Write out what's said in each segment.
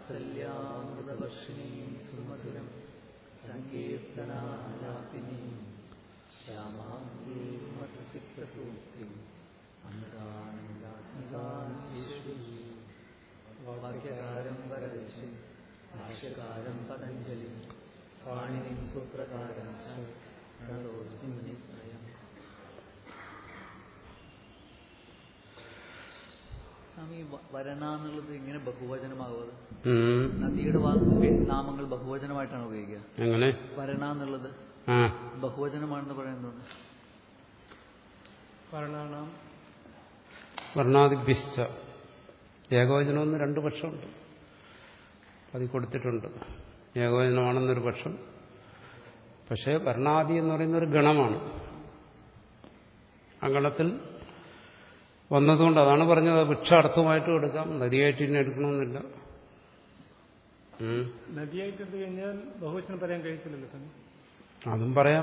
വാത്സല്യാമൃതവർഷിണീം സുമധുരം സങ്കീർത്തനാലാപിനീം ശ്യാമാംഗീം മധുസിക്തസൂക്തിം വാക്യകാരം വരദശി ഭാഷ്യകാരം പതഞ്ജലി പാണിനിം സൂത്രകാരം ച പ്രണതോസ്മി മുനിത്രയം സ്വാമി വ- വരണ എന്നുള്ളത് ഇങ്ങനെ ബഹുവചനമാകുന്നത് ഉം. നദിയുടെ വാക്ക് നാമങ്ങൾ ബഹുവചനമായിട്ടാണ് ഉപയോഗിക്കുക എങ്ങനെ വരണ എന്നുള്ളത് ആ ബഹുവചനമാണെന്ന് പറയുന്നത് വർണ്ണാണാം വർണ്ണാദിഭ്യശ്ച ഏകവചനമെന്ന് രണ്ട് പക്ഷമുണ്ട് അതിൽ കൊടുത്തിട്ടുണ്ട് ഏകവചനമാണെന്നൊരു പക്ഷം പക്ഷേ വർണ്ണാദി എന്ന് പറയുന്ന ഒരു ഗണമാണ് ആ ഗണത്തിൽ വന്നതുകൊണ്ട് അതാണ് പറഞ്ഞത് വൃക്ഷ അർത്ഥമായിട്ടും എടുക്കാം നദിയായിട്ട് തന്നെ എടുക്കണമെന്നില്ല ഉം. നദിയായിട്ട് എടുത്തു കഴിഞ്ഞാൽ ബഹുവചനം പറയാൻ കഴിയത്തില്ലല്ലോ തന്നെ അതും പറയാം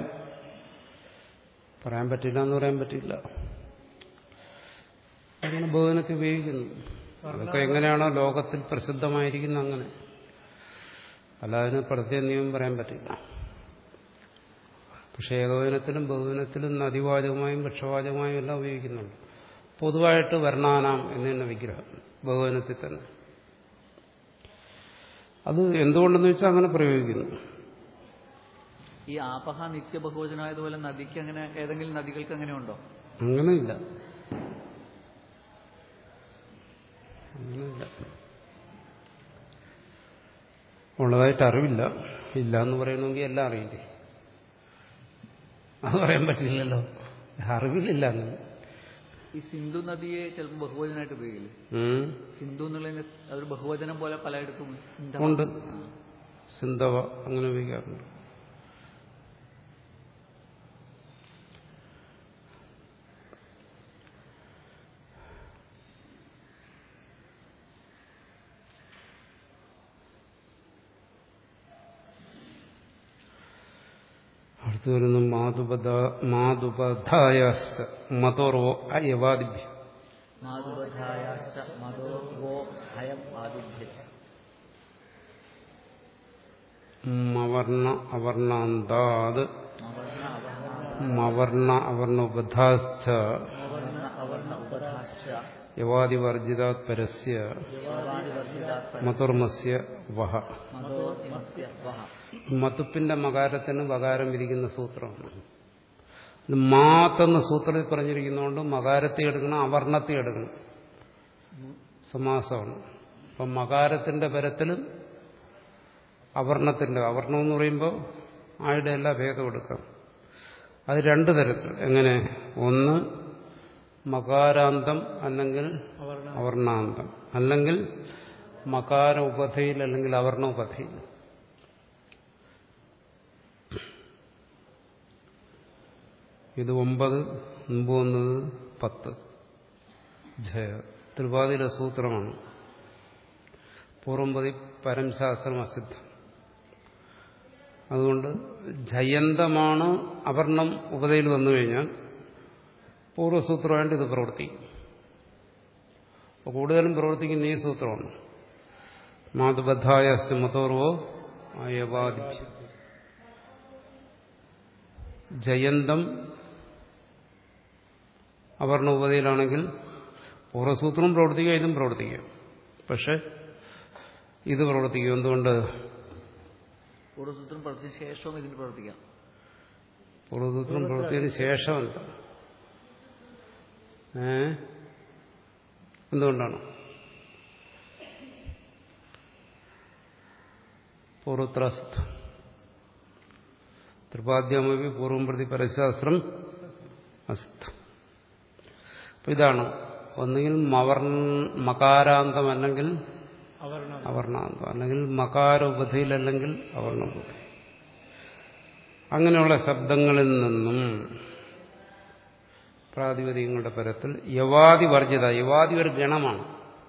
പറയാൻ പറ്റില്ല എന്ന് പറയാൻ പറ്റില്ല അങ്ങനെ ബഹുവനത്തെ ഉപയോഗിക്കുന്നു അതൊക്കെ എങ്ങനെയാണോ ലോകത്തിൽ പ്രസിദ്ധമായിരിക്കുന്നത് അങ്ങനെ അല്ല അതിന് പ്രത്യേക നിയമം പറയാൻ പറ്റില്ല പക്ഷേ ഏകവചനത്തിലും ബഹുവനത്തിലും നദിവാചകമായും വൃക്ഷവാചകമായും എല്ലാം ഉപയോഗിക്കുന്നുണ്ട് പൊതുവായിട്ട് വർണ്ണാനാം എന്ന് തന്നെ വിഗ്രഹം ബഹുവനത്തിൽ തന്നെ അത് എന്തുകൊണ്ടെന്ന് വെച്ചാൽ അങ്ങനെ പ്രയോഗിക്കുന്നു ഈ ആപഹ നിത്യ ബഹുവചനമായതുപോലെ നദിക്ക് അങ്ങനെ ഏതെങ്കിലും നദികൾക്ക് അങ്ങനെ ഉണ്ടോ അങ്ങനെയില്ല അങ്ങനെയില്ല ഉള്ളതായിട്ട് അറിവില്ല ഇല്ല എന്ന് പറയണമെങ്കിൽ എല്ലാം അറിയില്ലേ അത് പറയാൻ പറ്റില്ലല്ലോ അറിവില്ല അങ്ങനെ ഈ സിന്ധു നദിയെ ചിലപ്പോൾ ബഹുവചനമായിട്ട് ഉപയോഗിക്കില്ലേ ഉം. സിന്ധു എന്നുള്ളതിന് അതൊരു ബഹുവചനം പോലെ പലയിടത്തും സിന്ധ ഉണ്ട് സിന്ധവ അങ്ങനെ ഉപയോഗിക്കാറുണ്ട് അടുത്തു വരുന്നു മാതുപദ മാതുപധായാശ്ച മതോർവോ അയവാദിഭ്യം മാതുപധായാശ്ച മതോ വോ ഹയം ആദിഭ്യച്ച് മവർണ അവർണാന്താത് അവർണ അവർണ മവർണ അവർണോപധാശ്ച അവർണ അവർണ ഉപധാശ്ച യവാദിവർജിതാത് പരസ്യ യവാദിവർജിതാത്പര മതുർമസ്യ വഹ മതോ ഇമസ്യ വഹ മതുപ്പിന്റെ മകാരത്തിന് വകാരം ഇരിക്കുന്ന സൂത്രമാണ് ഇത് മാത്തെന്ന് സൂത്രത്തിൽ പറഞ്ഞിരിക്കുന്നതുകൊണ്ട് മകാരത്തെ എടുക്കണം അവർണത്തെ എടുക്കണം സമാസമാണ് അപ്പം മകാരത്തിന്റെ പരത്തിലും അവർണത്തിന്റെ അവർണം എന്ന് പറയുമ്പോൾ ആയുടെ എല്ലാ ഭേദം എടുക്കാം അത് രണ്ട് തരത്തിൽ എങ്ങനെ ഒന്ന് മകാരാന്തം അല്ലെങ്കിൽ അവർണ്ണ അവർണാന്തം അല്ലെങ്കിൽ മകാര ഉപധയിൽ അല്ലെങ്കിൽ അവർണ ഉപധയിൽ ഇത് ഒമ്പത് മുമ്പ് വന്നത് പത്ത് ജയ ത്രിപാതിര സൂത്രമാണ് പൂർവമ്പതി പരംശാസ്ത്രം അസിദ്ധം അതുകൊണ്ട് ജയന്തമാണ് അവർണം ഉപതയിൽ വന്നു കഴിഞ്ഞാൽ പൂർവ്വസൂത്രമായിട്ട് ഇത് പ്രവർത്തിക്കും അപ്പോൾ കൂടുതലും പ്രവർത്തിക്കുന്ന ഈ സൂത്രമാണ് മാതുബദ്ധായ മതോർവോ അയവാദി ജയന്തം അവർണ ഉപതയിലാണെങ്കിൽ പൂർവ്വസൂത്രം പ്രവർത്തിക്കുക ഇതും പ്രവർത്തിക്കുക പക്ഷെ ഇത് പ്രവർത്തിക്കും എന്തുകൊണ്ട് പൂർവ്വസൂത്രം പ്രവർത്തിച്ച ശേഷവും ഇതിന് പ്രവർത്തിക്കാം പൂർവ്വസൂത്രം പ്രവർത്തിയതിന് ശേഷമല്ല ഏ എന്തുകൊണ്ടാണ് പൂർവത്രസ്ഥ ത്രിപാദ്യമപി പൂർവം പ്രതി പരശാസ്ത്രം അസ്ഥ അപ്പൊ ഇതാണ് ഒന്നുകിൽ മവർ മകാരാന്തം അല്ലെങ്കിൽ അവർണ്ണ അവർണാന്തം അല്ലെങ്കിൽ മകാര ഉപധിയിൽ അല്ലെങ്കിൽ അവർണ ഉപധി അങ്ങനെയുള്ള ശബ്ദങ്ങളിൽ നിന്നും പ്രാതിപതികങ്ങളുടെ പരത്തിൽ യവാദി വർജിത യവാദി ഒരു ഗണമാണ്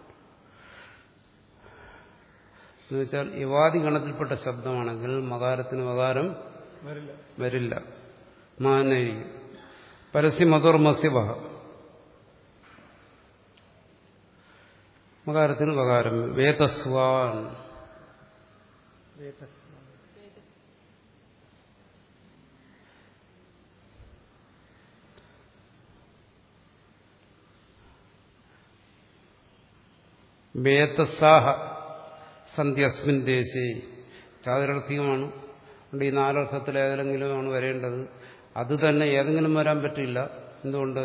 എന്നുവെച്ചാൽ യവാദി ഗണത്തിൽപ്പെട്ട ശബ്ദമാണെങ്കിൽ മകാരത്തിന് മകാരം വരില്ല വരില്ല മാനായിരിക്കും പരസ്യമധുർമസ്യവഹ മകാരത്തിന് പകാരം വേദസ്വാൻ വേതസ് വേതസാഹ സന്ധ്യസ്മിൻ ദേശേ ചാതുരർത്ഥികമാണ് അതുകൊണ്ട് ഈ നാലർത്ഥത്തിൽ ഏതെങ്കിലുമാണ് വരേണ്ടത് അത് തന്നെ ഏതെങ്കിലും വരാൻ പറ്റില്ല എന്തുകൊണ്ട്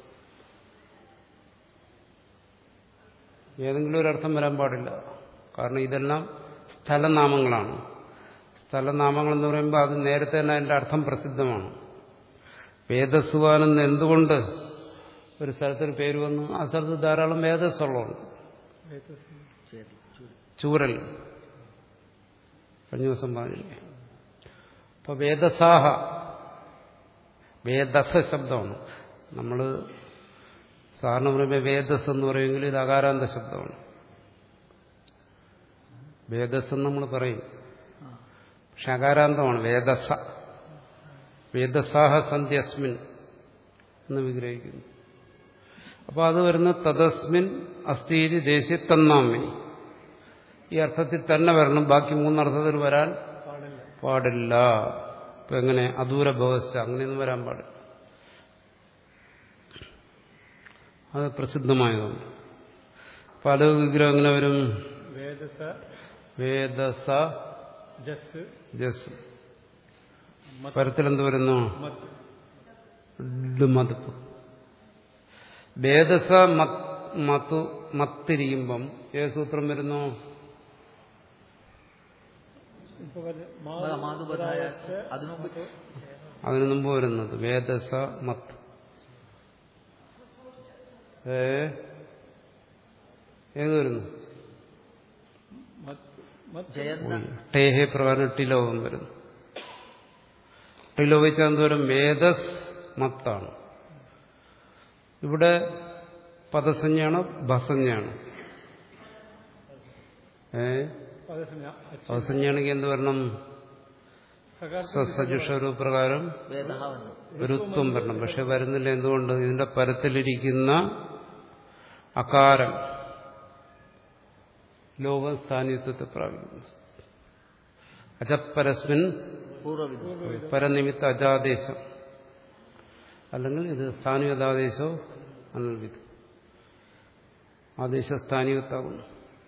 ഏതെങ്കിലും ഒരർത്ഥം വരാൻ പാടില്ല കാരണം ഇതെല്ലാം സ്ഥലനാമങ്ങളാണ് സ്ഥലനാമങ്ങൾ എന്ന് പറയുമ്പോൾ അത് നേരത്തെ തന്നെ അതിൻ്റെ അർത്ഥം പ്രസിദ്ധമാണ് വേദസ്സുവാനെന്ന് എന്തുകൊണ്ട് ഒരു സ്ഥലത്തിന് പേര് വന്നു ആ സ്ഥലത്ത് ധാരാളം വേദസ്സുള്ളതുണ്ട് വേതസ് ശരി ശരി. ചൂരൽ കഴിഞ്ഞ ദിവസം പറഞ്ഞില്ലേ അപ്പൊ വേദസാഹ വേദസ ശബ്ദമാണ് നമ്മൾ സാധാരണ പറയുമ്പോൾ വേദസ് എന്ന് പറയുമെങ്കിൽ ഇത് അകാരാന്ത ശബ്ദമാണ് വേദസ് എന്ന് നമ്മൾ പറയും ആ. പക്ഷെ അകാരാന്തമാണ് വേദസ വേദസാഹ സന്ധ്യസ്മിൻ എന്ന് വിഗ്രഹിക്കുന്നു അപ്പോൾ അത് വരുന്ന തദസ്മിൻ അസ്ഥീരി ദേശി തന്നാമി ഈ അർത്ഥത്തിൽ തന്നെ വരണം ബാക്കി മൂന്നർത്ഥത്തിൽ വരാൻ പാടില്ല പാടില്ല ഇപ്പൊ എങ്ങനെ അദൂര ഭവസ്ഥ അങ്ങനെയൊന്നും വരാൻ പാടില്ല അത് പ്രസിദ്ധമായതാണ് പല വിഗ്രഹം എങ്ങനെ വരും വേദസ വേദസ ജസ് ജസ് മത് പരത്തിൽ എന്ത് വരുന്നു മത് ഡ് മതിപ്പ് വേദസ മത് മതു മത്തിരിക്കുമ്പം ഏത് സൂത്രം വരുന്നു ഇപ്പൊ പറഞ്ഞ മാ- മാതുപതായ അതിനു മുമ്പ് അതിനു മുമ്പ് വരുന്നത് വേദസ മത്ത് ഏ ഏത് വരുന്നു മത് മത് ജയന്ന ടേഹേ പ്രകാരം ടിലോകം വരുന്നു ടിലോ വെച്ചാൽ എന്ത് വരും വേദസ് മത്താണ് ഇവിടെ പദസഞ്ജയാണോ ഭസഞ്ജയാണോ ഏ പദസഞ്ജ അച്ഛ പദസഞ്ജയാണെങ്കിൽ എന്ത് വരണം സകാർത്ത സജുഷരു പ്രകാരം വേദഹ വന്നു ഒരുത്വം വരണം പക്ഷെ വരുന്നില്ല എന്തുകൊണ്ട് ഇതിന്റെ പരത്തിലിരിക്കുന്ന അകാരം ലോകം സ്ഥാനിത്വത്തെ പ്രാപിക്കുന്നു അജപ്പരസ്മിൻ പൂർവ്വവിധം പരനിമിത്ത അജാദേശം അല്ലെങ്കിൽ ഇത് സ്ഥാനികതാദേശോ അനൽവിധം ആദേശ സ്ഥാനികത്താകുന്നു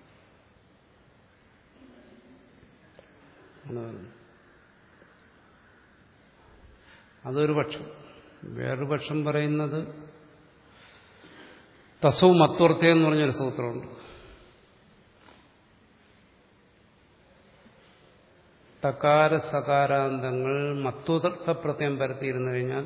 എന്ന് പറയുന്നു. അതൊരു പക്ഷം വേറൊരു പക്ഷം പറയുന്നത് തസോ മത്വർത്ഥ എന്ന് പറഞ്ഞൊരു സൂത്രമുണ്ട് തകാര സകാരാന്തങ്ങൾ മത്വർത്ഥ പ്രത്യം പരത്തിയിരുന്നു കഴിഞ്ഞാൽ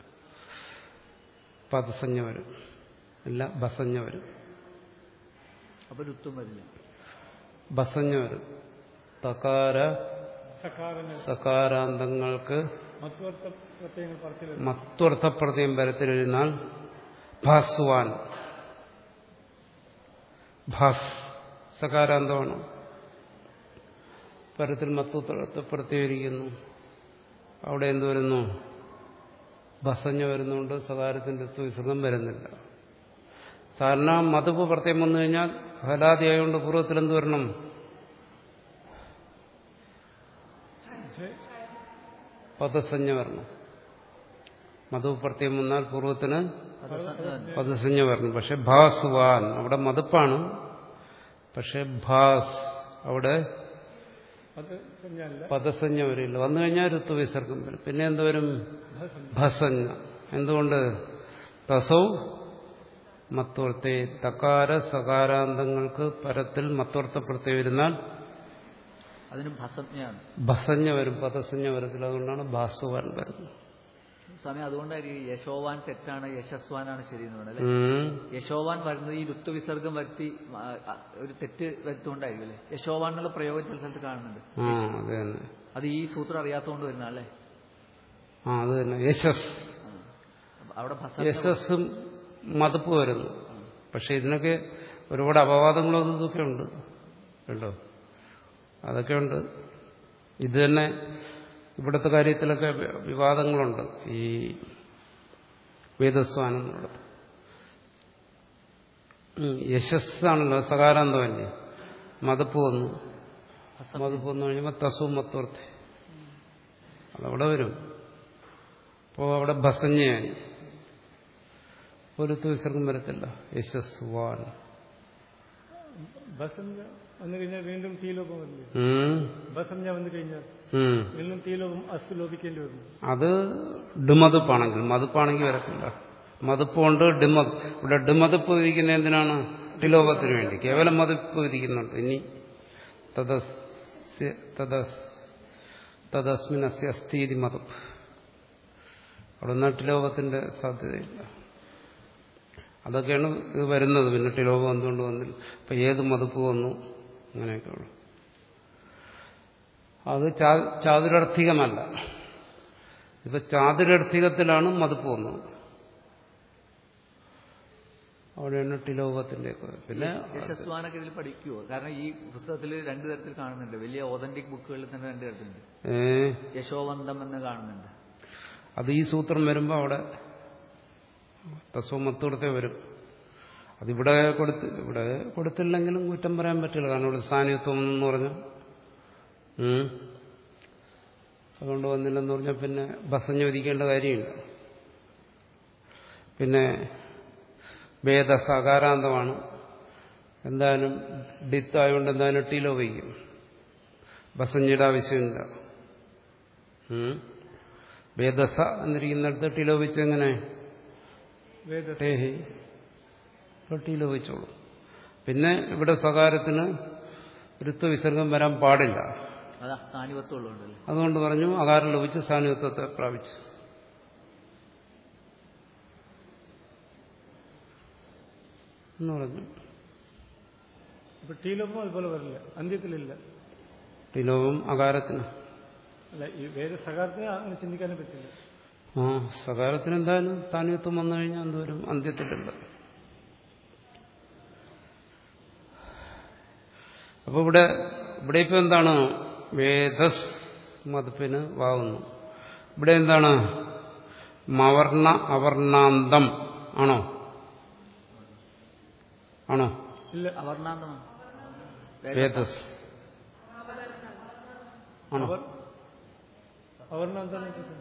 പദസഞ്ജ വരും ഇല്ല ബസഞ്ഞ വരും അപ്പൊ രുത്വം വരില്ല ബസഞ്ഞ വരും തകാര സകാരങ്ങൾ സകാരാന്തങ്ങൾക്ക് മത്വർത്ഥ പ്രത്യയങ്ങൾ പറച്ചിൽ മത്വർത്ഥ പ്രത്യം പരത്തിലിരുന്നാൽ ഭാസ്വാൻ ഭാസ് സകാരാന്തമാണ് പരത്തിൽ മത്വർത്ഥ പ്രത്യേകിക്കുന്നു അവിടെ എന്ത് വരുന്നു ഭസഞ്ഞ വരുന്നുണ്ട് സകാരത്തിന്റെ സുഖം വരുന്നില്ല സാധാരണ മധുപ്പ് പ്രത്യം വന്നു കഴിഞ്ഞാൽ ഹലാദിയായതുകൊണ്ട് പൂർവ്വത്തിൽ എന്ത് വരണം പദസഞ്ജ വരണം മധു പ്രത്യം വന്നാൽ പൂർവ്വത്തിന് പദസഞ്ജ വരണം പക്ഷെ ഭാസ്വാൻ അവിടെ മതുപ്പാണ് പക്ഷെ ഭാസ് അവിടെ അത് സഞ്ജല്ല പദസഞ്ജ വരില്ല വന്നു കഴിഞ്ഞാൽ ഋതു വിസർഗം വരും പിന്നെ എന്തുവരും ഭസഞ്ജ എന്തുകൊണ്ട് തസൗ മത്വർത്ഥേ തകാര സകാരാന്തങ്ങൾക്ക് പരത്തിൽ മത്വർത്ഥ പ്രത്യേകം വരുന്നാൽ അതിന് ഭസജ്ഞയാണ് ഭസഞ്ഞ വരും പദസഞ്ജ വരത്തില്ല അതുകൊണ്ടാണ് ഭാസുവാൻ വരുന്നത് സ്വാമി അതുകൊണ്ടായിരിക്കും യശോവാൻ തെറ്റാണ് യശസ്വാനാണ് ശരി എന്ന് പറയുന്നത് ഉം. യശോവാൻ വരുന്നത് ഈ ഋത്വ വിസർഗം വരുത്തി ആ, ആ, ഒരു തെറ്റ് വരുത്തുകൊണ്ടായിരിക്കും അല്ലേ യശോവാൻ എന്നുള്ള പ്രയോഗം ചില സ്ഥലത്ത് കാണുന്നുണ്ട് ആ അത് തന്നെ അത് ഈ സൂത്രം അറിയാത്തതുകൊണ്ട് വരുന്ന അല്ലേ ആ അത് തന്നെ യശസ് ആ. അപ്പൊ അവിടെ ഭസ യശസ്സും മതപ്പ് വരുന്നു പക്ഷെ ഇതിനൊക്കെ ഒരുപാട് അപവാദങ്ങളും അതും ഇതൊക്കെ ഉണ്ട് കേട്ടോ അതൊക്കെ ഉണ്ട് ഇത് തന്നെ ഇവിടുത്തെ കാര്യത്തിലൊക്കെ വി- വിവാദങ്ങളുണ്ട് ഈ വേദസ്വാനം എന്നുള്ളത് ഉം, യശസ്സാണല്ലോ സകാരാന്തമല്ലേ മതപ്പ് വന്നു മതിപ്പ് എന്ന് കഴിയുമ്പോൾ തസു മത്വർത്ഥി അതവിടെ വരും അപ്പോൾ അവിടെ ഭസഞ്ഞയായി ഒരു വിസർഗം വരത്തില്ല യശസ് വാൻ ബസംജ വന്നു കഴിഞ്ഞാൽ വീണ്ടും തീലോകം വരില്ലേ ഉം. ബസംജ വന്നു കഴിഞ്ഞാൽ ഉം. വീണ്ടും തീലോകം അസ് ലോപിക്കേണ്ടി വരുന്നു അത് ഡിമതുപ്പാണെങ്കിൽ മതുപ്പാണെങ്കിൽ വരത്തില്ല മതുപ്പുണ്ട് ഡിമത് ഇവിടെ ഡിമതുപ്പ് വിധിക്കുന്ന എന്തിനാണ് ടിലോപത്തിന് വേണ്ടി കേവലം മതുപ്പ് വിധിക്കുന്നുണ്ട് ഇനി തദസ്യ തദസ് തദസ്മിനസ്യ അസ്ഥീതി മതുപ്പ് അവിടെ നിന്ന് ടിലോപത്തിന്റെ സാധ്യതയില്ല അതൊക്കെയാണ് ഇത് വരുന്നത് പിന്നെ ടിലോപം എന്തുകൊണ്ട് വന്നില്ല അപ്പൊ ഏത് മതുപ്പ് വന്നു അങ്ങനെയൊക്കെയുള്ളു അത് ചാ- ചാതുരർത്ഥികമല്ല ഇപ്പൊ ചാതുരർത്ഥികത്തിലാണ് മതുപ്പ് വന്നത് അവിടെയാണ് ടിലോകത്തിന്റെ ഒക്കെ പിന്നെ യശസ്വാനൊക്കെ ഇതിൽ പഠിക്കുവോ കാരണം ഈ പുസ്തകത്തിൽ രണ്ടു തരത്തിൽ കാണുന്നുണ്ട് വലിയ ഓതന്റിക് ബുക്കുകളിൽ തന്നെ രണ്ട് തരത്തിലുണ്ട് ഏ, യശോവന്തം എന്ന് കാണുന്നുണ്ട് അത് ഈ സൂത്രം വരുമ്പോൾ അവിടെ തസ്വമത്തോടത്തെ വരും അതിവിടെ കൊടുത്ത് ഇവിടെ കൊടുത്തില്ലെങ്കിലും കുറ്റം പറയാൻ പറ്റില്ല കാരണം ഇവിടെ സാന്നിധ്യം എന്ന് പറഞ്ഞു ഉം. അതുകൊണ്ട് വന്നില്ലെന്ന് പറഞ്ഞാൽ പിന്നെ ബസഞ്ഞ് വിധിക്കേണ്ട കാര്യമില്ല പിന്നെ ഭേദ സകാരാന്തമാണ് എന്തായാലും ഡിത്തായതുകൊണ്ട് എന്തായാലും ടീലോ വയ്ക്കും ബസഞ്ഞിയുടെ ആവശ്യമില്ല ഉം. വേദസ എന്നിരിക്കുന്നിടത്ത് ടിലോ വെച്ച് എങ്ങനെ വേദ ടേഹി ടിലോ വെച്ചോളൂ പിന്നെ ഇവിടെ സകാരത്തിന് ഋത്വവിസർഗം വരാൻ പാടില്ല അത് സ്ഥാനിവത്വം ഉള്ളതുകൊണ്ടല്ലേ അതുകൊണ്ട് പറഞ്ഞു അകാരം ലഭിച്ച് സാന്നിധ്യത്തെ പ്രാപിച്ചു എന്ന് പറഞ്ഞു ഇപ്പൊ ടീലോകം അതുപോലെ വരില്ല അന്ത്യത്തിലില്ല ടിലോവും അകാരത്തിന് അല്ല ഈ വേദ സകാരത്തിന് അങ്ങനെ ചിന്തിക്കാനേ പറ്റില്ല ആ സകാരത്തിന് എന്തായാലും സ്ഥാനിത്വം വന്നു കഴിഞ്ഞാൽ എന്തോരും അന്ത്യത്തിലുണ്ട് അപ്പൊ ഇവിടെ ഇവിടെ ഇപ്പൊ എന്താണ് വേദസ് മതപ്പിന് വാവുന്നു ഇവിടെ എന്താണ് മവർണ അവർണാന്തം ആണോ ആണോ ഇല്ല അവർണാന്തമാണ് വേദസ് ആണോ അവർ അവർണ എന്താണ് ഉദ്ദേശിച്ചത്?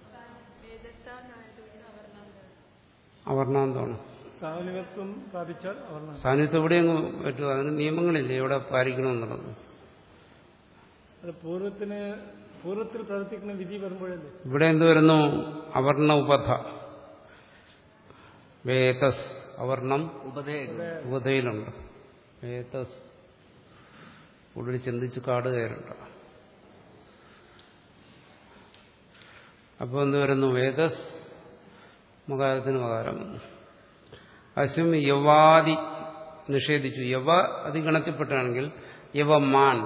അവർണാന്തമാണ് സാവലികത്വം പ്രാപിച്ചാൽ അവർണ സാന്നിധ്യം എവിടെയെങ്ങ് പറ്റുമോ അതിന് നിയമങ്ങളില്ലേ എവിടെ പാലിക്കണമെന്നുള്ളത് അത് പൂർവ്വത്തിന് പൂർവ്വത്തിൽ പ്രവർത്തിക്കുന്ന വിധി വരുമ്പോഴല്ലേ ഇവിടെ എന്ത് വരുന്നു അവർണ ഉപധ വേതസ് അവർണം ഉപധേയം ഉപധയിലുണ്ട് വേതസ് ഉള്ളിൽ ചിന്തിച്ച് കാട് കയറുണ്ട് അപ്പോൾ എന്ത് വരുന്നു വേദസ് മകാരത്തിന് മകാരം വന്നു അശ്വം യവാദി നിഷേധിച്ചു യവ അധിഗണത്തിൽപ്പെട്ടാണെങ്കിൽ യവമാൻ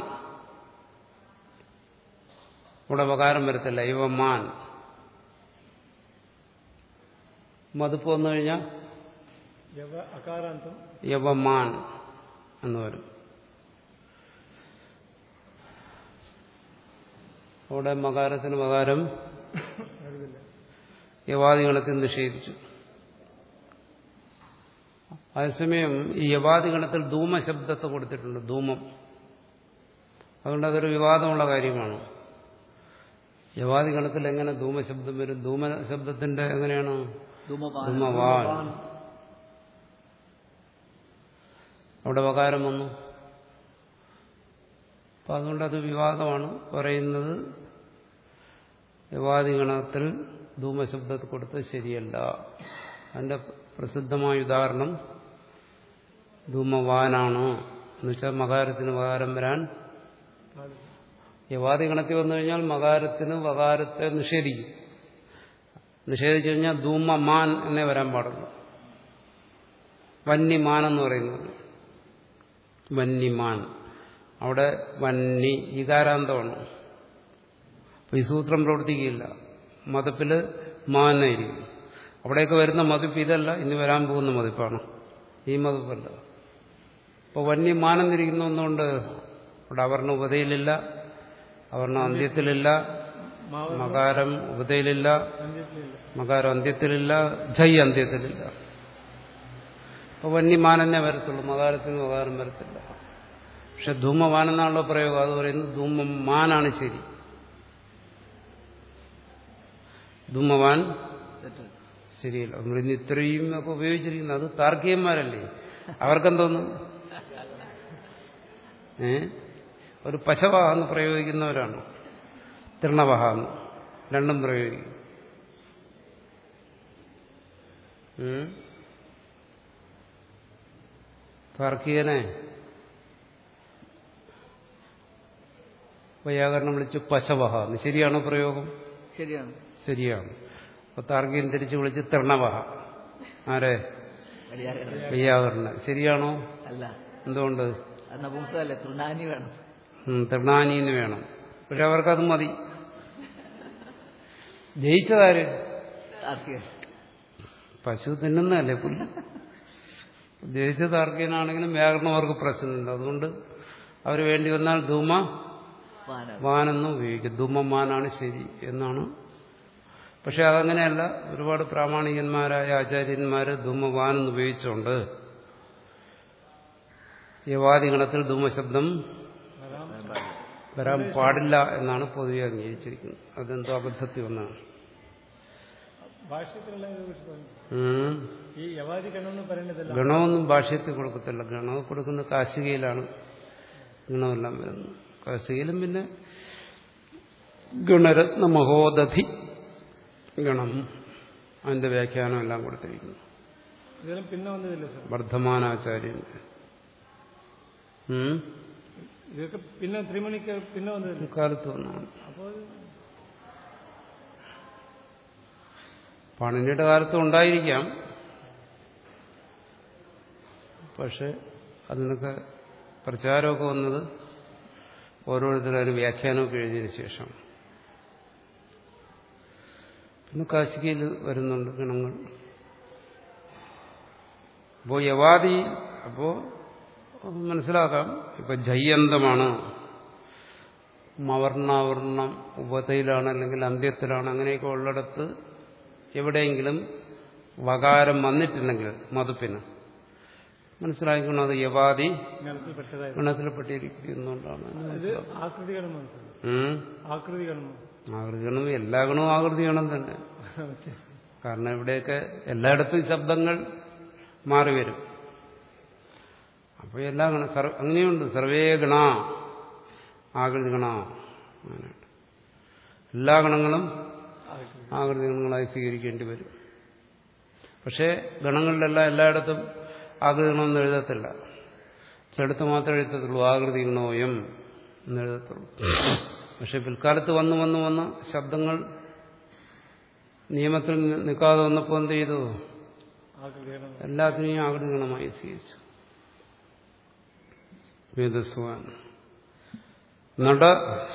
ഇവിടെ വകാരം വരത്തില്ല യവമാൻ മതുപ്പ് വന്നു കഴിഞ്ഞാൽ യവ അകാരാന്തം യവമാൻ എന്ന് വരും അവിടെ മകാരത്തിന് മകാരം വരുന്നില്ല യവാദിഗണത്തിൽ നിഷേധിച്ചു അതേസമയം ഈ യവാദിഗണത്തിൽ ധൂമശബ്ദത്തെ കൊടുത്തിട്ടുണ്ട് ധൂമം അതുകൊണ്ട് അതൊരു വിവാദമുള്ള കാര്യമാണ് യവാദിഗണത്തിൽ എങ്ങനെ ധൂമശബ്ദം വരും ധൂമശബ്ദത്തിന്റെ എങ്ങനെയാണ് ധൂമപാനം ധൂമവാൻ അവിടെ വകാരം വന്നു അപ്പം അതുകൊണ്ട് അത് വിവാദമാണ് പറയുന്നത് യവാദിഗണത്തിൽ ധൂമശബ്ദത്തിൽ കൊടുത്തത് ശരിയല്ല അതിന്റെ പ്രസിദ്ധമായ ഉദാഹരണം ധൂമവാനാണ് എന്നുവെച്ചാൽ മകാരത്തിന് വകാരം വരാൻ പാടില്ല യവാദി ഗണത്തിൽ വന്നു കഴിഞ്ഞാൽ മകാരത്തിന് വകാരത്തെ നിഷേധിക്കും നിഷേധിച്ചു കഴിഞ്ഞാൽ ധൂമമാൻ എന്നേ വരാൻ പാടുള്ളൂ വന്യമാൻ എന്ന് പറയുന്നത് വന്യമാൻ അവിടെ വന്നി ഇകാരാന്തമാണ് അപ്പൊ ഈ സൂത്രം പ്രവർത്തിക്കുകയില്ല മതപ്പില് മാനായിരിക്കും അവിടെയൊക്കെ വരുന്ന മതിപ്പ് ഇതല്ല ഇനി വരാൻ പോകുന്ന മതിപ്പാണ് ഈ മതിപ്പല്ല അപ്പോൾ വന്യമാനെന്നിരിക്കുന്ന ഒന്നുകൊണ്ട് അവിടെ അവർണ ഉപതയിലില്ല അവർണ അന്ത്യത്തിലില്ല മാവ മകാരം ഉപതയിലില്ല അന്ത്യത്തിലില്ല മകാരം അന്ത്യത്തിലില്ല ജൈ അന്ത്യത്തിലില്ല അപ്പോൾ വന്യമാനെന്നെ വരത്തുള്ളൂ മകാരത്തിന് മകാരം വരത്തില്ല പക്ഷെ ധൂമവാൻ എന്നാണല്ലോ പ്രയോഗം അത് പറയുന്നത് ധൂമമാനാണ് ശരി ധൂമവാൻ തെറ്റ് ശരിയല്ല നമ്മൾ ഇന്ന് ഇത്രയും ഒക്കെ ഉപയോഗിച്ചിരിക്കുന്നത് അത് താർക്കികന്മാരല്ലേ അവർക്കെന്തോന്നും ഏ ഒരു പശവഹ എന്ന് പ്രയോഗിക്കുന്നവരാണ് തൃണവഹ എന്ന് രണ്ടും പ്രയോഗിക്കും ഉം. താർക്കികനെ വൈയാകരണം വിളിച്ച് പശവഹ എന്ന് ശരിയാണോ പ്രയോഗം ശരിയാണ് ശരിയാണ് അപ്പൊ താർക്കികൻ തിരിച്ചു വിളിച്ച് തൃണവഹ ആരെ വഴിയാകണം വൈയാകരണം ശരിയാണോ അല്ല എന്തുകൊണ്ട് അത് നപുംസകല്ലേ തൃണാനി വേണം ഉം, തൃണാനീന്ന് വേണം പക്ഷെ അവർക്കത് മതി ജയിച്ചതാര് ആർക്കിയൻ പശു തിന്നുന്നതല്ലേ പുല്ല് ജയിച്ച താർക്കികനാണെങ്കിലും വ്യാകരണം അവർക്ക് പ്രശ്നമില്ല അതുകൊണ്ട് അവർ വേണ്ടി വന്നാൽ ധൂമ വാനാണ് വാനെന്ന് ഉപയോഗിക്കും ധൂമമാനാണ് ശരി എന്നാണ് പക്ഷെ അതങ്ങനെയല്ല ഒരുപാട് പ്രാമാണികന്മാരായ ആചാര്യന്മാര് ധൂമവാൻ എന്ന് ഉപയോഗിച്ചുകൊണ്ട് യവാദിഗണത്തിൽ ധൂമശബ്ദം വരാൻ പാടില്ല എന്നാണ് പൊതുവെ അംഗീകരിച്ചിരിക്കുന്നത് അതെന്തോ അബദ്ധത്തിൽ ഒന്നാണ് ഭാഷ്യത്തിലുള്ള ഇത് വെച്ച് പറഞ്ഞു. ഉം. ഈ യവാദി ഗണമെന്ന് പറയുന്നതല്ല ഗണമൊന്നും ഭാഷ്യത്തിൽ കൊടുക്കത്തില്ല ഗണം കൊടുക്കുന്ന കാശികയിലാണ് ഗണമെല്ലാം വരുന്നത് കാശികയിലും പിന്നെ ഗുണരത്ന മഹോദധി ഗണം അതിന്റെ വ്യാഖ്യാനം എല്ലാം കൊടുത്തിരിക്കുന്നു ഇതെല്ലാം പിന്നെ വന്നതില്ല സാർ വർദ്ധമാനാചാര്യന്റെ ഉം. ഇതൊക്കെ പിന്നെ ത്രിമണിക്ക് പിന്നെ വന്നതില്ല കാലത്ത് വന്നാണ് അപ്പോൾ പാണിനിയുടെ കാലത്ത് ഉണ്ടായിരിക്കാം പക്ഷെ അതിനൊക്കെ പ്രചാരമൊക്കെ വന്നത് ഓരോരുത്തരും അതിന് വ്യാഖ്യാനമൊക്കെ എഴുതിയതിനു ശേഷം പിന്നെ കാശികയിൽ വരുന്നുണ്ട് ഗണങ്ങൾ അപ്പോ യവാദി അപ്പോ മനസ്സിലാക്കാം ഇപ്പൊ ജയ്യന്തമാണ് മവർണാവർണം ഉപതയിലാണ് അല്ലെങ്കിൽ അന്ത്യത്തിലാണ് അങ്ങനെയൊക്കെ ഉള്ളിടത്ത് എവിടെയെങ്കിലും വകാരം വന്നിട്ടുണ്ടെങ്കിൽ മതുപ്പിന് മനസ്സിലാക്കണം അത് യവാദി ഗണത്തിൽ പെട്ടതായിരുന്നു ഗണത്തിൽപ്പെട്ടിരിക്കുന്നുകൊണ്ടാണ് എന്ന് ഇത് മനസ്സിലാക്കാം. ആകൃതി ഗണം മനസ്സിലായി ഉം. ആകൃതി ഗണം ആകൃതി ഗണം എല്ലാ ഗണവും ആകൃതി ഗണം തന്നെ കാരണം ഇവിടെയൊക്കെ എല്ലായിടത്തും ശബ്ദങ്ങൾ മാറി വരും അപ്പോൾ എല്ലാ ഗണ സർവ- അങ്ങനെയുണ്ട് സർവേ ഗണ ആകൃതി ഗണ അങ്ങനെയുണ്ട് എല്ലാ ഗണങ്ങളും ആകൃതി ഗണങ്ങളായി സ്വീകരിക്കേണ്ടി വരും പക്ഷേ ഗണങ്ങളിലെല്ലാം എല്ലായിടത്തും ആകൃതി ഗണമെന്ന് എഴുതത്തില്ല ചിലടത്ത് മാത്രമേ എഴുതത്തുള്ളൂ ആകൃതി ഗണോയം എന്ന് എഴുതത്തുള്ളൂ പക്ഷെ പിൽക്കാലത്ത് വന്ന് വന്ന് വന്ന് ശബ്ദങ്ങൾ നിയമത്തിൽ നിൽക്കാതെ വന്നപ്പോൾ എന്ത് ചെയ്തു ആകൃതി ഗണം എല്ലാത്തിനെയും ആകൃതി ഗണമായി സ്വീകരിച്ചു വേദസ്വാൻ നട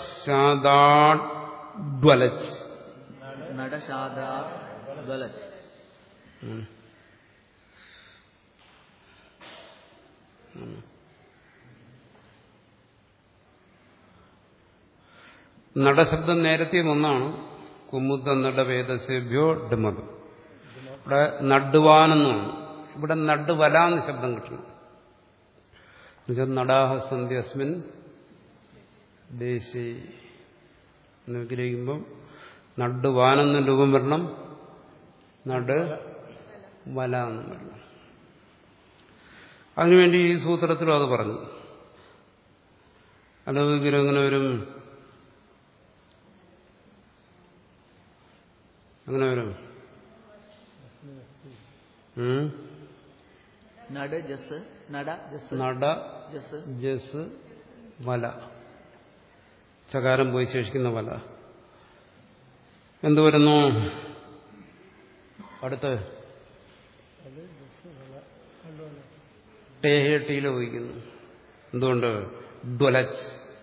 ശാദാഡ്വലച്ച് നടശാദ ജ്വലച്ച് ഉം. ഉം. നടശബ്ദം നേരത്തെ ഒന്നാണ് കുമുദ നടവേദസേഭ്യോ ഡമത് ഇവിടെ നടുവാനെന്നാണ് ഇവിടെ നടുവലാന്ന് ശബ്ദം കിട്ടണം എന്നുവെച്ചാൽ നടാഹ സന്ധി അസ്മിൻ ദേശീ എന്ന് വിഗ്രഹിക്കുമ്പം നടുവാനെന്ന് രൂപം വരണം നട് വല എന്നും വരണം അതിനുവേണ്ടി ഈ സൂത്രത്തിലും അത് പറഞ്ഞു അലോകിരം എങ്ങനെ വരും അങ്ങനെ വരും ഉം? നട ജസ് നട ജസ് നട ജസ് ജസ് വല ചകാരം പോയി ശേഷിക്കുന്ന വല എന്തു വരുന്നു അടുത്ത് ടേഹ ടീല ഉപയോഗിക്കുന്നു എന്തുകൊണ്ട് ഡ്വലച്ച്